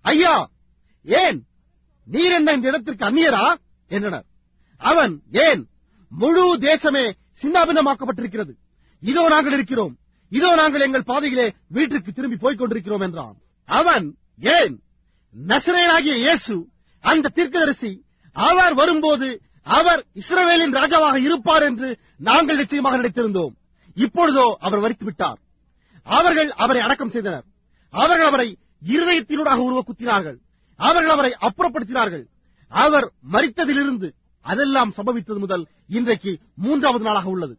ஐயா ஏன் நீர் என்ன இந்த இடத்திற்கு அந்நியரா என்றனர் அவன் ஏன் முழு தேசமே சின்னாபின்னமாக்கப்பட்டிருக்கிறது இதோ நாங்கள் இருக்கிறோம் இதோ நாங்கள் எங்கள் பாதையிலே வீட்டிற்கு திரும்பி போய்க் கொண்டிருக்கிறோம் என்றான் அவன் ஏன் நசரேனாகிய இயேசு அந்த தீர்க்கதரிசி அவர் வரும்போது அவர் இஸ்ரவேலின் ராஜாவாக இருப்பார் என்று நாங்கள் நிச்சயமாக நினைத்திருந்தோம் இப்பொழுதோ அவர் வரித்து விட்டார் அவர்கள் அவரை அடக்கம் செய்தனர் அவர்கள் அவரை இருதயத்தினூடாக உருவ குத்தினார்கள் அவர்கள் அவரை அப்புறப்படுத்தினார்கள் அவர் மரித்ததிலிருந்து அதெல்லாம் சம்பவித்தது முதல் இன்றைக்கு மூன்றாவது நாளாக உள்ளது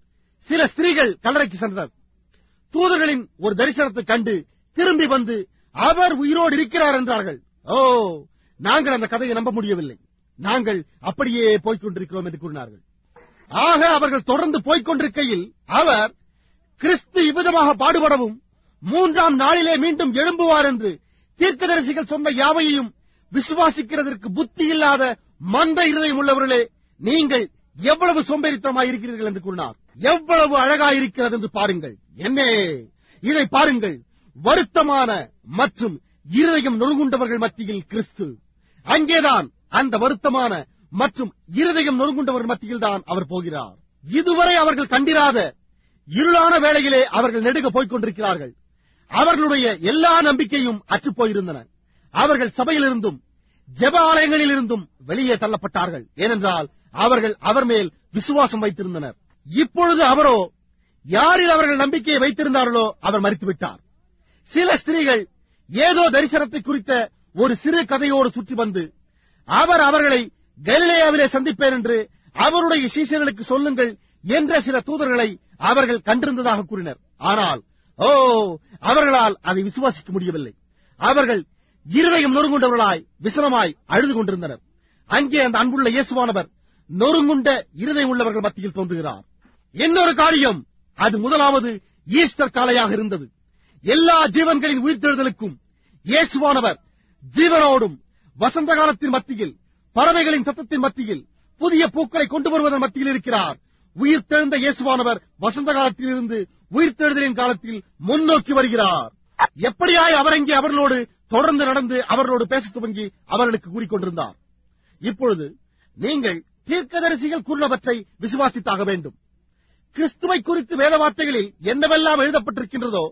சில ஸ்திரீகள் கல்லறைக்கு சென்றனர் தூதர்களின் ஒரு தரிசனத்தை கண்டு திரும்பி வந்து அவர் உயிரோடு இருக்கிறார் என்றார்கள் ஓ நாங்கள் அந்த கதையை நம்ப முடியவில்லை நாங்கள் அப்படியே போய்க் கொண்டிருக்கிறோம் என்று கூறினார்கள் ஆக அவர்கள் தொடர்ந்து போய்க் கொண்டிருக்கையில் அவர் கிறிஸ்து இவ்விதமாக பாடுபடவும் மூன்றாம் நாளிலே மீண்டும் எழும்புவார் என்று தீர்க்கதரிசிகள் சொன்ன யாவையையும் விசுவாசிக்கிறதற்கு புத்தி இல்லாத மந்த இருதயம் உள்ளவர்களே நீங்கள் எவ்வளவு சோம்பேறித்தனமாய் இருக்கிறீர்கள் என்று கூறினார் எவ்வளவு அழகாயிருக்கிறது என்று பாருங்கள் என்னே இதை பாருங்கள் வருத்தமான மற்றும் இருதயம் நொறுங்குண்டவர்கள் மத்தியில் கிறிஸ்து அங்கேதான் அந்த வருத்தமான மற்றும் இருதயம் நொறுங்குண்டவர்கள் மத்தியில் தான் அவர் போகிறார் இதுவரை அவர்கள் கண்டிராத இருளான வேளையிலே அவர்கள் நெடுக போய்க் கொண்டிருக்கிறார்கள் அவர்களுடைய எல்லா நம்பிக்கையும் அற்றுப் போயிருந்தன அவர்கள் சபையிலிருந்தும் ஜெப ஆலயங்களிலிருந்தும் வெளியே தள்ளப்பட்டார்கள் ஏனென்றால் அவர்கள் அவர் மேல் விசுவாசம் வைத்திருந்தனர் இப்பொழுது அவரோ யாரில் அவர்கள் நம்பிக்கையை வைத்திருந்தார்களோ அவர் மறித்துவிட்டார் சில ஸ்திரீகள் ஏதோ தரிசனத்தை குறித்த ஒரு சிறு கதையோடு சுற்றி வந்து அவர் அவர்களை கலிலேயாவிலே சந்திப்பேன் என்று அவருடைய சீசர்களுக்கு சொல்லுங்கள் என்ற சில தூதர்களை அவர்கள் கண்டிருந்ததாக கூறினர் ஆனால் ஓ அவர்களால் அதை விசுவாசிக்க முடியவில்லை அவர்கள் இருதயம் நொறுங்குண்டவர்களாய் விசனமாய் அழுது கொண்டிருந்தனர் அங்கே அந்த அன்புள்ள இயேசுவானவர் நொறுங்குண்ட இருதயம் உள்ளவர்கள் மத்தியில் தோன்றுகிறார் இன்னொரு காரியம் அது முதலாவது ஈஸ்டர் காலையாக இருந்தது எல்லா ஜீவன்களின் உயிர்த்தெழுதலுக்கும் இயேசுவானவர் ஜீவனோடும் வசந்த காலத்தின் மத்தியில் பறவைகளின் சத்தத்தின் மத்தியில் புதிய பூக்களை கொண்டு வருவதன் மத்தியில் இருக்கிறார் உயிர்த்தெழுந்த இயேசுவானவர் வசந்த காலத்திலிருந்து உயிர்த்தெழுதலின் காலத்தில் முன்னோக்கி வருகிறார் எப்படியாய் அவர் இங்கே அவர்களோடு தொடர்ந்து நடந்து அவர்களோடு பேசத் துவங்கி அவர்களுக்கு கூறிக்கொண்டிருந்தார் இப்பொழுது நீங்கள் தீர்க்கதரிசிகள் கூறினவற்றை விசுவாசித்தாக வேண்டும் கிறிஸ்துவை குறித்து வேத வார்த்தைகளில் என்னவெல்லாம் எழுதப்பட்டிருக்கின்றதோ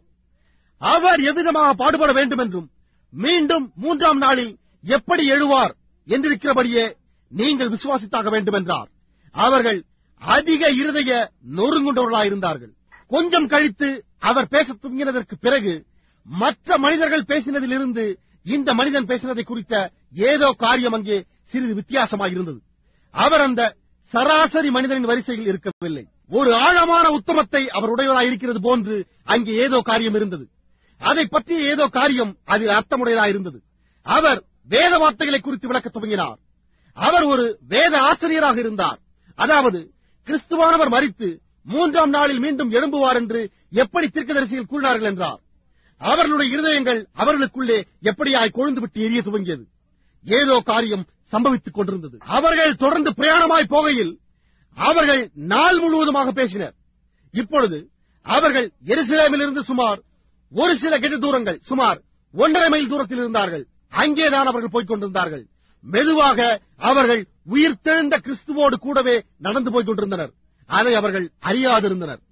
அவர் எவ்விதமாக பாடுபட வேண்டும் என்றும் மீண்டும் மூன்றாம் நாளில் எப்படி எழுவார் என்றிருக்கிறபடியே நீங்கள் விசுவாசித்தாக வேண்டும் என்றார் அவர்கள் அதிக இருதய நொறுங்குண்டவர்களாயிருந்தார்கள் கொஞ்சம் கழித்து அவர் பேசத் துவங்கினதற்கு பிறகு மற்ற மனிதர்கள் பேசினதிலிருந்து இந்த மனிதன் பேசினதை குறித்த ஏதோ காரியம் அங்கே சிறிது வித்தியாசமாயிருந்தது அவர் அந்த சராசரி மனிதனின் வரிசையில் இருக்கவில்லை ஒரு ஆழமான உத்தமத்தை அவர் உடையவராயிருக்கிறது போன்று அங்கே ஏதோ காரியம் இருந்தது அதை பற்றிய ஏதோ காரியம் அதில் அர்த்தமுடையதாயிருந்தது அவர் வேத வார்த்தைகளை குறித்து விளக்கத் துவங்கினார் அவர் ஒரு வேத ஆசிரியராக இருந்தார் அதாவது கிறிஸ்துவானவர் மறித்து மூன்றாம் நாளில் மீண்டும் எழும்புவார் என்று எப்படி தீர்க்கதரிசிகள் கூறினார்கள் என்றார் அவர்களுடைய இருதயங்கள் அவர்களுக்குள்ளே எப்படியாய் கொழுந்து விட்டு எரிய துவங்கியது ஏதோ காரியம் சம்பவித்துக் கொண்டிருந்தது அவர்கள் தொடர்ந்து பிரயாணமாய் போகையில் அவர்கள் நாள் முழுவதுமாக பேசினர் இப்பொழுது அவர்கள் எருசலேமிலிருந்து சுமார் ஒரு சில கெஜ தூரங்கள் சுமார் ஒன்றரை மைல் தூரத்தில் இருந்தார்கள் அங்கேதான் அவர்கள் போய்க் கொண்டிருந்தார்கள் மெதுவாக அவர்கள் உயிர்த்தெழுந்த கிறிஸ்துவோடு கூடவே நடந்து போய்க் கொண்டிருந்தனர் அதை அவர்கள் அறியாதிருந்தனர்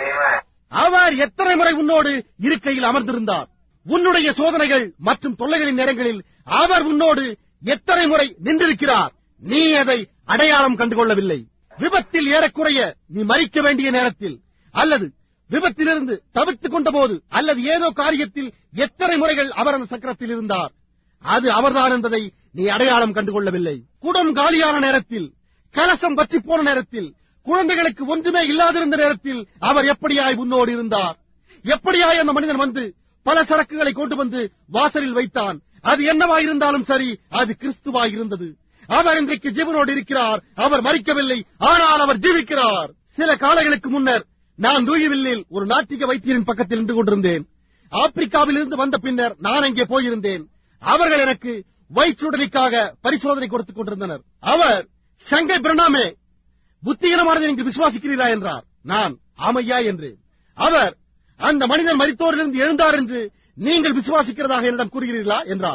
அவர் எத்தனை முறை உன்னோடு இருக்கையில் அமர்ந்திருந்தார் உன்னுடைய சோதனைகள் மற்றும் தொல்லைகளின் நேரங்களில் அவர் உன்னோடு எத்தனை முறை நின்றிருக்கிறார் நீ அதை அடையாளம் கண்டுகொள்ளவில்லை விபத்தில் ஏறக்குறைய நீ மறிக்க வேண்டிய நேரத்தில் அல்லது விபத்திலிருந்து தவிர்த்துக் கொண்டபோது அல்லது ஏதோ காரியத்தில் எத்தனை முறைகள் அவர் அந்த சக்கரத்தில் இருந்தார் அது அவர்தான் என்பதை நீ அடையாளம் கண்டுகொள்ளவில்லை குடம் காலியான நேரத்தில் கலசம் பற்றி போன நேரத்தில் குழந்தைகளுக்கு ஒன்றுமே இல்லாதிருந்த நேரத்தில் அவர் எப்படியாய் உன்னோடு இருந்தார் எப்படியாய் அந்த மனிதன் வந்து பல சரக்குகளை கொண்டு வந்து வாசலில் வைத்தான் அது என்னவாயிருந்தாலும் சரி அது கிறிஸ்துவாய் இருந்தது அவர் இன்றைக்கு ஜீவனோடு இருக்கிறார் அவர் மறிக்கவில்லை ஆனால் அவர் ஜீவிக்கிறார் சில காலங்களுக்கு முன்னர் நான் லூயிவில்லில் ஒரு நாட்டிக வைத்தியரின் பக்கத்தில் நின்று கொண்டிருந்தேன் ஆப்பிரிக்காவில் இருந்து வந்த பின்னர் நான் அங்கே போயிருந்தேன் அவர்கள் எனக்கு வயிற்றுடலுக்காக பரிசோதனை கொடுத்துக் கொண்டிருந்தனர் அவர் சங்கை பிரணாமே புத்திகரமானதை நீங்கள் விசுவாசிக்கிறீரா என்றார் நான் ஆமையா என்றேன் அவர் அந்த மனிதன் மரித்தோரிலிருந்து எழுந்தார் என்று நீங்கள் விசுவாசிக்கிறதாக என்னிடம் கூறுகிறீர்களா என்றார்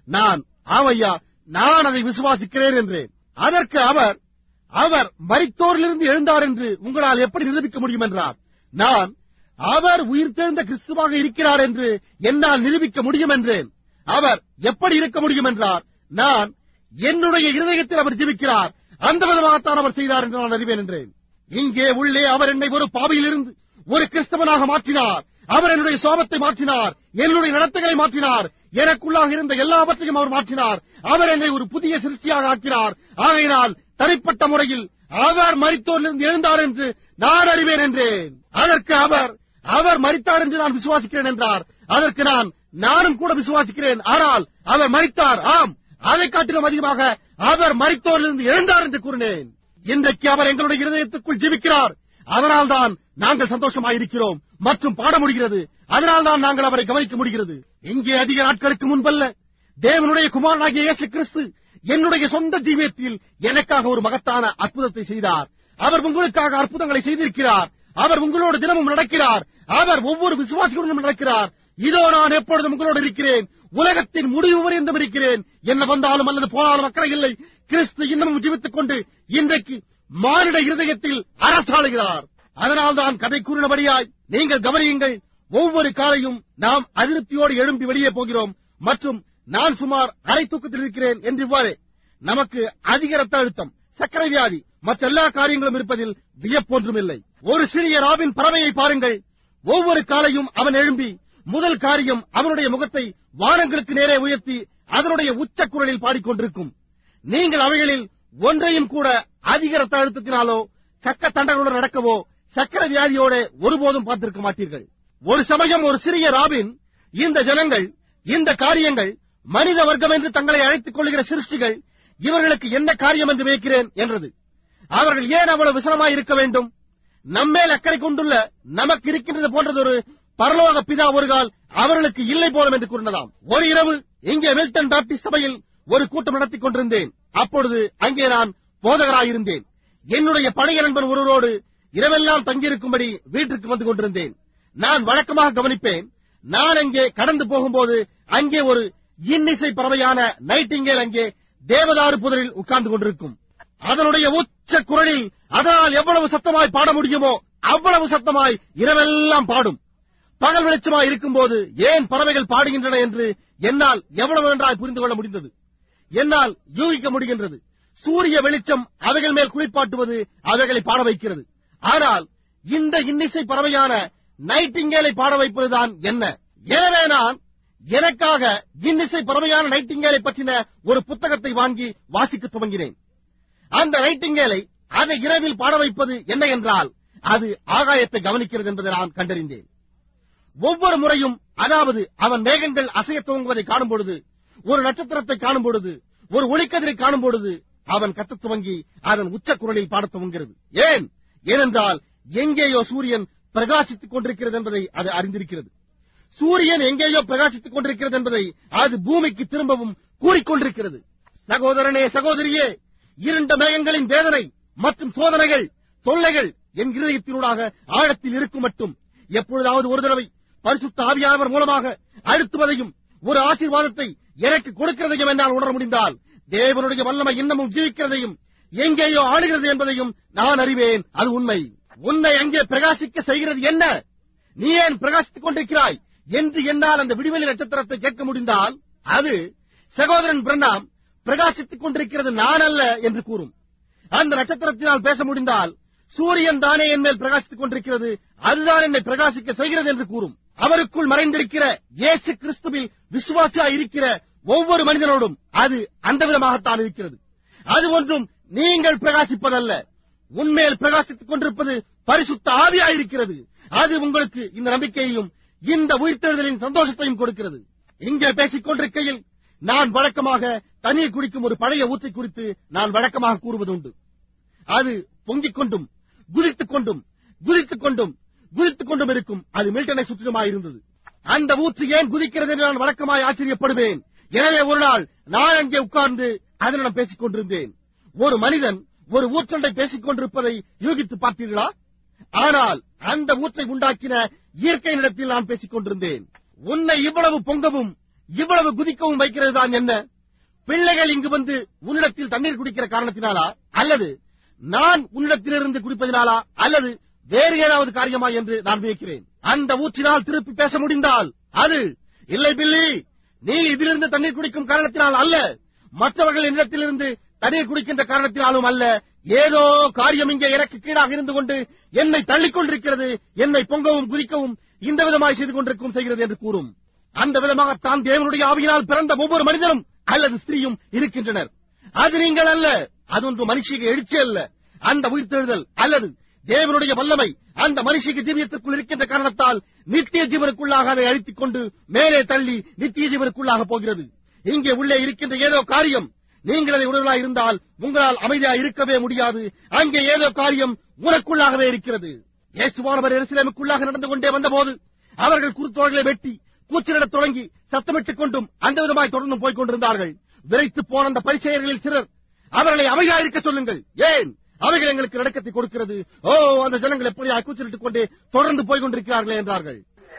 நான் ஆமையா நான் அதை விசுவாசிக்கிறேன் என்றேன் அதற்கு அவர் அவர் மரித்தோரிலிருந்து எழுந்தார் என்று உங்களால் எப்படி நிரூபிக்க முடியும் என்றார் நான் அவர் உயிர்த்தெழுந்த கிறிஸ்துவாக இருக்கிறார் என்று என்னால் நிரூபிக்க முடியும் என்றேன் அவர் எப்படி இருக்க முடியும் என்றார் நான் என்னுடைய இருதயத்தில் அவர் ஜீவிக்கிறார் அந்த விதமாகத்தான் அவர் செய்தார் என்று நான் அறிவேன் என்றேன் இங்கே உள்ளே அவர் என்னை ஒரு பாவியிலிருந்து ஒரு கிறிஸ்தவனாக மாற்றினார் அவர் என்னுடைய சோபத்தை மாற்றினார் என்னுடைய நடத்தைகளை மாற்றினார் எனக்குள்ளாக இருந்த எல்லாவற்றையும் அவர் மாற்றினார் அவர் என்னை ஒரு புதிய சிருஷ்டியாக ஆக்கினார் ஆகையினால் தனிப்பட்ட முறையில் அவர் மரித்தோரிலிருந்து எழுந்தார் என்று நான் அறிவேன் என்றேன் அதற்கு அவர் அவர் மரித்தார் என்று நான் விசுவாசிக்கிறேன் என்றார் அதற்கு நான் நானும் கூட விசுவாசிக்கிறேன் ஆனால் அவர் மரித்தார் ஆம் அதை காட்டிலும் அதிகமாக அவர் மரித்தோரிலிருந்து எழுந்தார் என்று கூறினேன் இன்றைக்கு அவர் எங்களுடைய இருதயத்துக்குள் ஜீவிக்கிறார் அதனால்தான் நாங்கள் சந்தோஷமாயிருக்கிறோம் மற்றும் பாட முடிகிறது அதனால்தான் நாங்கள் அவரை கவனிக்க முடிகிறது இங்கே அதிக நாட்களுக்கு முன்பல்ல தேவனுடைய குமாரனாகிய இயேசு கிறிஸ்து என்னுடைய சொந்த ஜீவியத்தில் எனக்காக ஒரு மகத்தான அற்புதத்தை செய்தார் அவர் உங்களுக்காக அற்புதங்களை செய்திருக்கிறார் அவர் உங்களோடு தினமும் நடக்கிறார் அவர் ஒவ்வொரு விசுவாசிகளுடன் நடக்கிறார் இதோ நான் எப்பொழுதும் உங்களோடு இருக்கிறேன் உலகத்தின் முடிவு வரை இருந்தும் இருக்கிறேன் என்ன வந்தாலும் அல்லது போனாலும் அக்கறை இல்லை கிறிஸ்து இன்னமும் ஜீவித்துக் கொண்டு இன்றைக்கு மானிட இருதயத்தில் அரசாளுகிறார் அதனால்தான் கதை கூறினபடியாய் நீங்கள் கவனியுங்கள் ஒவ்வொரு காலையும் நாம் அதிருப்தியோடு எழும்பி வெளியே போகிறோம் மற்றும் நான் சுமார் அரை தூக்கத்தில் இருக்கிறேன் என்று இவ்வாறு நமக்கு அதிக ரத்த அழுத்தம் சர்க்கரை வியாதி மற்ற எல்லா காரியங்களும் இருப்பதில் வியப்பொன்றும் இல்லை ஒரு சிறிய ராபின் பறவையை பாருங்கள் ஒவ்வொரு காலையும் அவன் எழும்பி முதல் காரியம் அவனுடைய முகத்தை வானங்களுக்கு நேரே உயர்த்தி அதனுடைய உச்ச குரலில் பாடிக்கொண்டிருக்கும் நீங்கள் அவைகளில் ஒன்றையும் கூட அதிக ரத்த அழுத்தத்தினாலோ கக்க தண்டங்களுடன் நடக்கவோ சக்கர வியாதியோட ஒருபோதும் பார்த்திருக்க மாட்டீர்கள் ஒரு சமயம் ஒரு சிறிய ராபின் இந்த ஜனங்கள் இந்த காரியங்கள் மனித வர்க்கம் என்று தங்களை அழைத்துக் கொள்கிற சிருஷ்டிகள் இவர்களுக்கு என்ன காரியம் என்று வைக்கிறேன் என்றது அவர்கள் ஏன் அவ்வளவு விசனமாய் இருக்க வேண்டும் நம்மேல் அக்கறை கொண்டுள்ள நமக்கு இருக்கின்றது போன்றதொரு பரலோக பிதா ஒரு கால் அவர்களுக்கு இல்லை போலும் என்று கூறினதாம் ஒரு இரவு இங்கே மில்டன் பாப்டிஸ்ட் சபையில் ஒரு கூட்டம் நடத்திக் கொண்டிருந்தேன் அப்பொழுது அங்கே நான் போதகராயிருந்தேன் என்னுடைய பழைய நண்பன் ஒருவரோடு இரவெல்லாம் தங்கியிருக்கும்படி வீட்டிற்கு வந்து கொண்டிருந்தேன் நான் வழக்கமாக கவனிப்பேன் நான் அங்கே கடந்து போகும்போது அங்கே ஒரு இன்னிசை பறவையான நைட்டிங்கேல் அங்கே தேவதாரு புதரில் உட்கார்ந்து கொண்டிருக்கும் அதனுடைய உச்ச குரலில் அதனால் எவ்வளவு சத்தமாய் பாட முடியுமோ அவ்வளவு சத்தமாய் இரவெல்லாம் பாடும் பகல் வெளிச்சமாய் இருக்கும்போது ஏன் பறவைகள் பாடுகின்றன என்று என்னால் எவ்வளவு நன்றாய் புரிந்து கொள்ள முடிந்தது என்னால் யூகிக்க முடிகின்றது சூரிய வெளிச்சம் அவைகள் மேல் குளிப்பாட்டுவது அவைகளை பாட வைக்கிறது ஆனால் இந்த இன்னிசை பறவையான நைட்டிங்கேலை பாட வைப்பதுதான் என்ன எனவே நான் எனக்காக இன்னிசை பறவையான நைட்டிங்கேலை பற்றின ஒரு புத்தகத்தை வாங்கி வாசிக்க துவங்கினேன் அந்த நைட்டிங்கேலை அதை இரவில் பாட வைப்பது என்ன என்றால் அது ஆகாயத்தை கவனிக்கிறது என்பதை நான் கண்டறிந்தேன் ஒவ்வொரு முறையும் அதாவது அவன் மேகங்கள் அசைய துவங்குவதை காணும் பொழுது ஒரு நட்சத்திரத்தை காணும் பொழுது ஒரு ஒளிக்கதிரை காணும் பொழுது அவன் கத்தத் துவங்கி அதன் உச்ச குரலில் பாடத் துவங்கிறது ஏன் ஏனென்றால் எங்கேயோ சூரியன் பிரகாசித்துக் கொண்டிருக்கிறது என்பதை அது அறிந்திருக்கிறது சூரியன் எங்கேயோ பிரகாசித்துக் கொண்டிருக்கிறது என்பதை அது பூமிக்கு திரும்பவும் கூறிக்கொண்டிருக்கிறது சகோதரனே சகோதரியே இருண்ட மேகங்களின் வேதனை மற்றும் சோதனைகள் தொல்லைகள் என் இருதயத்தினூடாக ஆழத்தில் இருக்கும் மட்டும் எப்பொழுதாவது ஒரு தடவை பரிசுத்த ஆவியானவர் மூலமாக அழுத்துவதையும் ஒரு ஆசீர்வாதத்தை எனக்கு கொடுக்கிறதையும் என்னால் உணர முடிந்தால் தேவனுடைய வல்லமை இன்னமும் ஜீவிக்கிறதையும் எங்கேயோ ஆளுகிறது என்பதையும் நான் அறிவேன் அது உண்மை உன்னை அங்கே பிரகாசிக்க செய்கிறது என்ன நீ ஏன் பிரகாசித்துக் கொண்டிருக்கிறாய் என்று என்னால் அந்த விடுவெளி நட்சத்திரத்தை கேட்க முடிந்தால் அது சகோதரன் பிரண்ணாம் பிரகாசித்துக் கொண்டிருக்கிறது நான் அல்ல என்று கூறும் அந்த நட்சத்திரத்தினால் பேச முடிந்தால் சூரியன் தானே என் மேல் பிரகாசித்துக் கொண்டிருக்கிறது அதுதான் என்னை பிரகாசிக்க செய்கிறது என்று கூறும் அவருக்குள் மறைந்திருக்கிற இயேசு கிறிஸ்துவில் விசுவாசியாய் இருக்கிற ஒவ்வொரு மனிதனோடும் அது அந்த விதமாகத்தான் இருக்கிறது அது ஒன்றும் நீங்கள் பிரகாசிப்பதல்ல உன்மேல் பிரகாசித்துக் கொண்டிருப்பது பரிசுத்த ஆவியாயிருக்கிறது அது உங்களுக்கு இந்த நம்பிக்கையையும் இந்த உயிர்த்தெழுதலின் சந்தோஷத்தையும் கொடுக்கிறது இங்கே பேசிக் கொண்டிருக்கையில் நான் வழக்கமாக தண்ணீர் குடிக்கும் ஒரு பழைய ஊற்றை குறித்து நான் வழக்கமாக கூறுவதுண்டு அது பொங்கிக் கொண்டும் குதித்துக் கொண்டும் குதித்துக் கொண்டும் குதித்துக் கொண்டும் இருக்கும் அது மில்டனை சுற்றிலுமாயிருந்தது அந்த ஊற்று ஏன் குதிக்கிறது என்று நான் வழக்கமாய் ஆச்சரியப்படுவேன் எனவே ஒரு நாள் நான் அங்கே உட்கார்ந்து அதனிடம் பேசிக் கொண்டிருந்தேன் ஒரு மனிதன் ஒரு ஊற்றண்டை பேசிக் கொண்டிருப்பதை யூகித்து பார்த்தீர்களா ஆனால் அந்த ஊற்றை உண்டாக்கின இயற்கையினிடத்தில் நான் பேசிக் கொண்டிருந்தேன் உன்னை இவ்வளவு பொங்கவும் இவ்வளவு குதிக்கவும் வைக்கிறது தான் என்ன பிள்ளைகள் இங்கு வந்து உன்னிடத்தில் தண்ணீர் குடிக்கிற காரணத்தினாலா அல்லது நான் உன்னிடத்திலிருந்து குடிப்பதினாலா அல்லது வேறு ஏதாவது காரியமா என்று நான் வியக்கிறேன் அந்த ஊற்றினால் திருப்பி பேச முடிந்தால் அது இல்லை பில்லி நீ இதிலிருந்து தண்ணீர் குடிக்கும் காரணத்தினால் அல்ல மற்றவர்கள் என்னிடத்திலிருந்து தண்ணீர் குடிக்கின்ற காரணத்தினாலும் அல்ல ஏதோ காரியம் இங்கே எனக்கு கீழாக இருந்து கொண்டு என்னை தள்ளிக் கொண்டிருக்கிறது என்னை பொங்கவும் குதிக்கவும் இந்த விதமாய் செய்து கொண்டிருக்கும் செய்கிறது என்று கூறும் அந்த விதமாகத்தான் தேவனுடைய ஆவியினால் பிறந்த ஒவ்வொரு மனிதனும் அல்லது ஸ்திரீயும் இருக்கின்றனர் அது நீங்கள் அல்ல அது ஒன்று மனுஷிக்கு எழுச்சி அல்ல அந்த உயிர்த்தெழுதல் அல்லது தேவனுடைய வல்லமை அந்த மனுஷிக்கு ஜீவியத்திற்குள் இருக்கின்ற காரணத்தால் நித்திய ஜீவனுக்குள்ளாக அதை அழித்துக் கொண்டு மேலே தள்ளி நித்திய ஜீவனுக்குள்ளாக போகிறது இங்கே உள்ளே இருக்கின்ற ஏதோ காரியம் நீங்கள் அதை உணர்வலாய் இருந்தால் உங்களால் அமைதியா இருக்கவே முடியாது அங்கே ஏதோ காரியம் உனக்குள்ளாகவே இருக்கிறது இயேசுவானவர் எருசலேமுக்குள்ளாக நடந்து கொண்டே வந்தபோது அவர்கள் குருத்தோள்களை வெட்டி கூச்சலிடத் தொடங்கி சத்தமிட்டுக் கொண்டும் அந்த விதமாய் தொடர்ந்து போய்க் கொண்டிருந்தார்கள் விரைத்து போன அந்த பரிசெயர்களில் சிலர் அவர்களை அமைதியா இருக்க சொல்லுங்கள் ஏன் அவைகள் எங்களுக்கு நடக்கத்தை கொடுக்கிறது ஓ அந்த ஜனங்கள் எப்படி கூச்சலிட்டுக் கொண்டே தொடர்ந்து போய்க் கொண்டிருக்கிறார்களே என்றார்கள்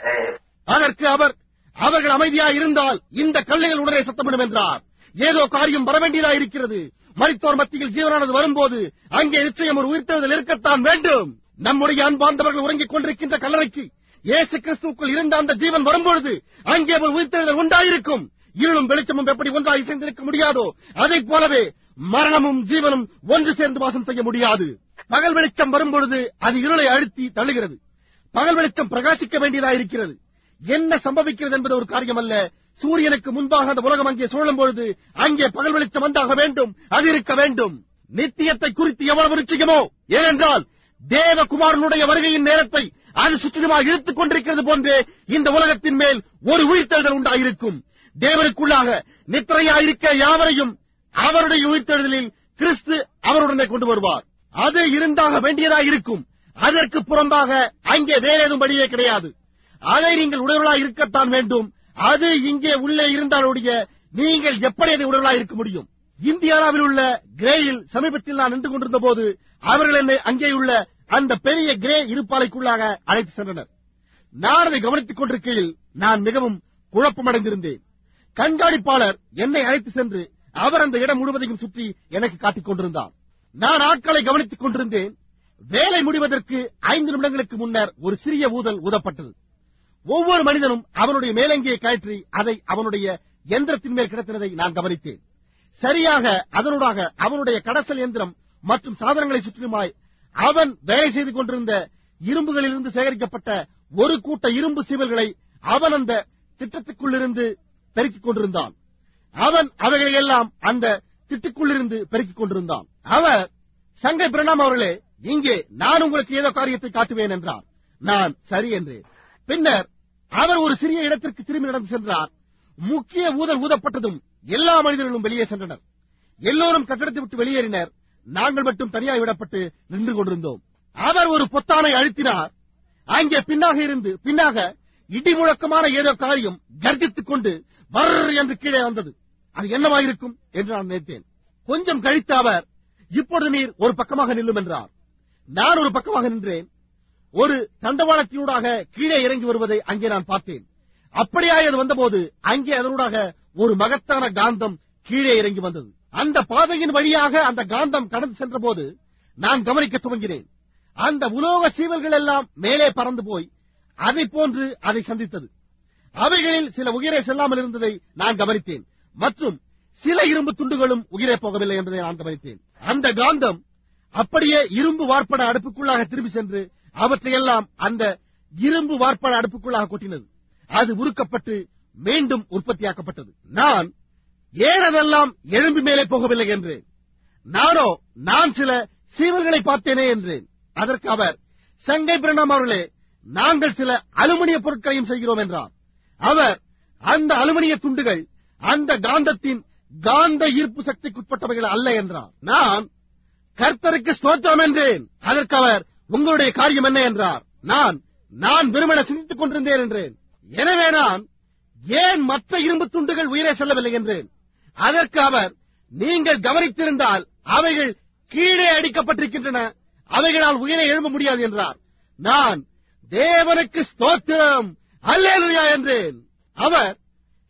அதற்கு அவர் அவர்கள் அமைதியா இருந்தால் இந்த கல்லைகள் உடனே சத்தமிடும் என்றார் ஏதோ காரியம் வரவேண்டியதா இருக்கிறது மரித்தோர் மத்தியில் ஜீவனானது வரும்போது அங்கே நிச்சயம் ஒரு உயிர்த்தெழுதல் இருக்கத்தான் வேண்டும் நம்முடைய அன்பார்ந்தவர்கள் உறங்கிக் கொண்டிருக்கின்ற கல்லறைக்கு இயேசு கிறிஸ்துவுக்குள் இருந்த அந்த ஜீவன் வரும்பொழுது அங்கே ஒரு உயிர்த்தெழுதல் உண்டாயிருக்கும் இருளும் வெளிச்சமும் எப்படி ஒன்றாக சேர்ந்திருக்க முடியாதோ அதைப் போலவே மரணமும் ஜீவனும் ஒன்று சேர்ந்து வாசம் செய்ய முடியாது பகல் வெளிச்சம் வரும்பொழுது அது இருளை அழுத்தி தள்ளுகிறது பகல் வெளிச்சம் பிரகாசிக்க வேண்டியதா இருக்கிறது என்ன சம்பவிக்கிறது என்பது ஒரு காரியம் அல்ல சூரியனுக்கு முன்பாக அந்த உலகம் அங்கே சுழலும் பொழுது அங்கே பகல் வெளிச்சம் வந்தாக வேண்டும் அது இருக்க வேண்டும் நித்தியத்தை குறித்து எவ்வளவு நிச்சயமோ ஏனென்றால் தேவகுமாரனுடைய வருகையின் நேரத்தை அது சுற்றிலுமாக இழுத்துக் கொண்டிருக்கிறது போன்றே இந்த உலகத்தின் மேல் ஒரு உயிர்த்தெழுதல் உண்டாயிருக்கும் தேவனுக்குள்ளாக நித்திரையாயிருக்க யாவரையும் அவருடைய உயிர்த்தெழுதலில் கிறிஸ்து அவருடனே கொண்டு வருவார் அது இருந்தாக வேண்டியதாக இருக்கும் அதற்கு புறம்பாக அங்கே வேற ஏதும் வழியே கிடையாது அதை நீங்கள் உடல்களாக இருக்கத்தான் வேண்டும் அது இங்கே உள்ளே இருந்தாலுடைய நீங்கள் எப்படி அதை உடல்களாக இருக்க முடியும் இந்தியானாவில் உள்ள கிரேயில் சமீபத்தில் நான் நின்று கொண்டிருந்த போது அவர்கள் என்னை அங்கேயுள்ள அந்த பெரிய கிரே இருப்பாலைக்குள்ளாக அழைத்து சென்றனர் நான் அதை கவனித்துக் கொண்டிருக்கையில் நான் மிகவும் குழப்பமடைந்திருந்தேன் கண்காணிப்பாளர் என்னை அழைத்து சென்று அவர் அந்த இடம் முழுவதையும் சுற்றி எனக்கு காட்டிக் கொண்டிருந்தார் நான் ஆட்களை கவனித்துக் கொண்டிருந்தேன் வேலை முடிவதற்கு ஐந்து நிமிடங்களுக்கு முன்னர் ஒரு சிறிய ஊதல் ஊதப்பட்டது ஒவ்வொரு மனிதனும் அவனுடைய மேலங்கியை கழற்றி அதை அவனுடைய எந்திரத்தின் மேல் கிடத்தினதை நான் கவனித்தேன் சரியாக அதனூடாக அவனுடைய கடசல் எந்திரம் மற்றும் சாதனங்களை சுற்றிலுமாய் அவன் வேலை செய்து கொண்டிருந்த இரும்புகளிலிருந்து சேகரிக்கப்பட்ட ஒரு கூட்ட இரும்பு சீவல்களை அவன் அந்த திட்டத்துக்குள்ளிருந்து பெருக்கிக் கொண்டிருந்தான் அவன் அவைகளை எல்லாம் அந்த திட்டுக்குள்ளிருந்து பெருக்கிக் கொண்டிருந்தான் அவர் சங்கை பிரணாம் அவர்களே இங்கே நான் உங்களுக்கு ஏதோ காரியத்தை காட்டுவேன் என்றார் நான் சரி என்றேன் பின்னர் அவர் ஒரு சிறிய இடத்திற்கு திரும்பி நடந்து சென்றார் முக்கிய ஊதல் ஊதப்பட்டதும் எல்லா மனிதர்களும் வெளியே சென்றனர் எல்லோரும் கட்டடத்தை விட்டு வெளியேறினர் நாங்கள் மட்டும் தனியாய் விடப்பட்டு நின்று கொண்டிருந்தோம் அவர் ஒரு பொத்தானை அழுத்தினார் அங்கே பின்னாக இருந்து பின்னாக இடி முழக்கமான ஏதோ காரியம் கர்ஜித்துக் கொண்டு வர் என்று கீழே வந்தது அது என்னவாயிருக்கும் என்று நான் நினைத்தேன் கொஞ்சம் கழித்து அவர் இப்பொழுது நீர் ஒரு பக்கமாக நில்லும் என்றார் நான் ஒரு பக்கமாக நின்றேன் ஒரு தண்டவாளத்தினூடாக கீழே இறங்கி வருவதை அங்கே நான் பார்த்தேன் அப்படியாய் அது வந்தபோது அங்கே அதனூடாக ஒரு மகத்தான காந்தம் கீழே இறங்கி வந்தது அந்த பாதையின் வழியாக அந்த காந்தம் கடந்து சென்ற போது நான் கவனிக்க துவங்கினேன் அந்த உலோக சீவல்கள் எல்லாம் மேலே பறந்து போய் அதை போன்று அதை சந்தித்தது அவைகளில் சில உயிரை செல்லாமல் இருந்ததை நான் கவனித்தேன் மற்றும் சில இரும்பு துண்டுகளும் உயிரே போகவில்லை என்பதை நான் கவனித்தேன் அந்த காந்தம் அப்படியே இரும்பு வார்ப்பட அடுப்புக்குள்ளாக திரும்பி சென்று அவற்றையெல்லாம் அந்த இரும்பு வார்ப்பட அடுப்புக்குள்ளாக கொட்டினது அது உருக்கப்பட்டு மீண்டும் உற்பத்தியாக்கப்பட்டது நான் ஏன் அதெல்லாம் எழும்பி மேலே போகவில்லை என்றேன் நானோ நான் சில சீவல்களை பார்த்தேனே என்றேன் அதற்கு அவர் சங்கை பிரணாம் அவர்களே நாங்கள் சில அலுமினிய பொருட்களையும் செய்கிறோம் என்றார் அவர் அந்த அலுமினிய துண்டுகள் அந்த காந்தத்தின் காந்த ஈர்ப்பு சக்திக்குட்பட்டவைகள் அல்ல என்றார் நான் கர்த்தருக்கு ஸ்தோத்திரம் என்றேன் அதற்கு அவர் உங்களுடைய காரியம் என்ன என்றார் நான் நான் வெறுமன சிந்தித்துக் கொண்டிருந்தேன் என்றேன் எனவே நான் ஏன் மற்ற இரும்பு துண்டுகள் உயிரே செல்லவில்லை என்றேன் அதற்கு அவர் நீங்கள் கவனித்திருந்தால் அவைகள் கீழே அடிக்கப்பட்டிருக்கின்றன அவைகளால் உயிரை எழும்ப முடியாது என்றார் நான் தேவனுக்கு ஸ்தோத்திரம் அல்லேலுயா என்றேன் அவர்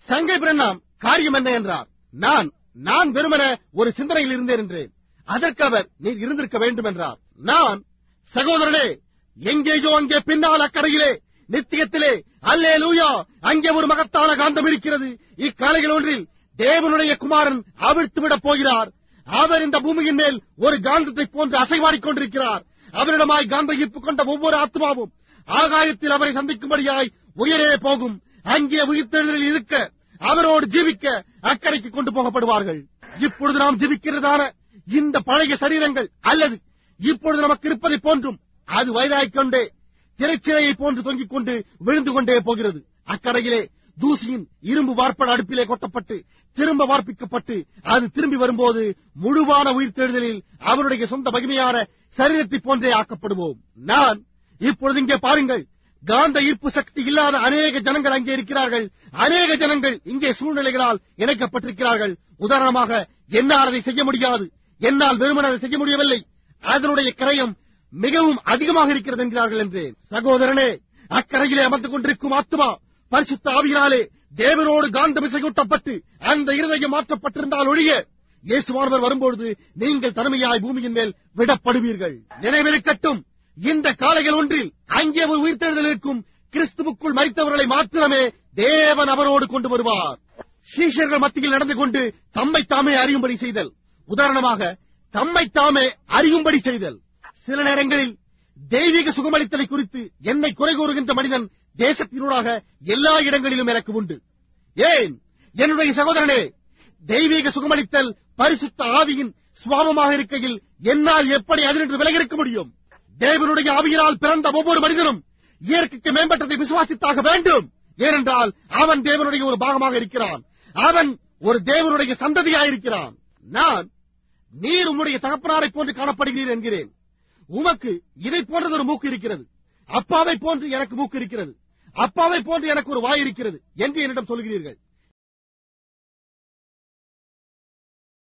சங்கை பிரண்ணாம் காரியம் என்ன என்றார் நான் நான் வெறுமன ஒரு சிந்தனையில் இருந்தேன் என்றேன் அதற்கு அவர் நீர் இருந்திருக்க வேண்டும் என்றார் நான் சகோதரனே எங்கேயோ அங்கே பின்னால் அக்கறையிலே நித்தியத்திலே அல்லே லூயா அங்கே ஒரு மகத்தான காந்தம் இருக்கிறது இக்காலைகள் ஒன்றில் தேவனுடைய குமாரன் அவிழ்த்து விடப் போகிறார் அவர் இந்த பூமியின் மேல் ஒரு காந்தத்தை போன்று அசைவாடிக் கொண்டிருக்கிறார் அவரிடமாய் காந்த ஈர்ப்பு கொண்ட ஒவ்வொரு ஆத்மாவும் ஆகாயத்தில் அவரை சந்திக்கும்படியாய் உயரே போகும் அங்கே உயிர்த்தெழுதலில் இருக்க அவரோடு ஜீவிக்க அக்கறைக்கு கொண்டு போகப்படுவார்கள் இப்பொழுது நாம் ஜீவிக்கிறதான இந்த பழைய சரீரங்கள் அல்லது இப்பொழுது நமக்கு இருப்பதைப் போன்றும் அது வயதாகிக் கொண்டே திரைச்சிலையை போன்று தொங்கிக் கொண்டு விழுந்து கொண்டே போகிறது அக்கடையிலே தூசியின் இரும்பு வார்ப்பட அடுப்பிலே கொட்டப்பட்டு திரும்ப வார்ப்பிக்கப்பட்டு அது திரும்பி வரும்போது முழுவான உயிர்த்தெழுதலில் அவருடைய சொந்த மகிமையான சரீரத்தைப் போன்றே ஆக்கப்படுவோம் நான் இப்பொழுது இங்கே பாருங்கள் காந்த ஈர்ப்பு சக்தி இல்லாத அநேக ஜனங்கள் அங்கே இருக்கிறார்கள் அநேக ஜனங்கள் இங்கே சூழ்நிலைகளால் இணைக்கப்பட்டிருக்கிறார்கள் உதாரணமாக என்னால் அதை செய்ய முடியாது என்னால் வெறுமன அதை செய்ய முடியவில்லை அதனுடைய கிரயம் மிகவும் அதிகமாக இருக்கிறது என்கிறார்கள் என்றேன் சகோதரனே அக்கரையிலே அமர்ந்து கொண்டிருக்கும் ஆத்மா பரிசுத்த ஆவியினாலே தேவனோடு காந்த விசையூட்டப்பட்டு அந்த இருதயம் மாற்றப்பட்டிருந்தால் ஒழிய இயேசுவானவர் வரும்பொழுது நீங்கள் தனிமையாய் பூமியின் மேல் விடப்படுவீர்கள் நினைவிருக்கட்டும் இந்த காலைகள் ஒன்றில் அங்கே ஒரு உயிர்த்தெழுதல் இருக்கும் கிறிஸ்துவுக்குள் மறித்தவர்களை மாத்திரமே தேவன் அவரோடு கொண்டு வருவார் சீஷர்கள் மத்தியில் நடந்து கொண்டு தம்மை தாமே அறியும்படி செய்தல் உதாரணமாக தம்மை தாமே அறியும்படி செய்தல் சில நேரங்களில் தெய்வீக சுகமளித்தலை குறித்து என்னை குறை கூறுகின்ற மனிதன் தேசத்தினூடாக எல்லா இடங்களிலும் எனக்கு உண்டு ஏன் என்னுடைய சகோதரனே தெய்வீக சுகமளித்தல் பரிசுத்த ஆவியின் சுவாபமாக இருக்கையில் என்னால் எப்படி அதினின்று விலகி இருக்க முடியும் தேவனுடைய ஆவியினால் பிறந்த ஒவ்வொரு மனிதனும் இயற்கைக்கு மேம்பட்டதை விசுவாசித்தாக வேண்டும் ஏனென்றால் அவன் தேவனுடைய ஒரு பாகமாக இருக்கிறான் அவன் ஒரு தேவனுடைய சந்ததியாயிருக்கிறான் நான் நீர் உம்முடைய தகப்பனாரைப் போன்று காணப்படுகிறீர் என்கிறேன் உமக்கு இதை போன்றது ஒரு மூக்கு இருக்கிறது அப்பாவை போன்று எனக்கு மூக்கு இருக்கிறது அப்பாவை போன்று எனக்கு ஒரு வாய் இருக்கிறது என்று என்னிடம் சொல்கிறீர்கள்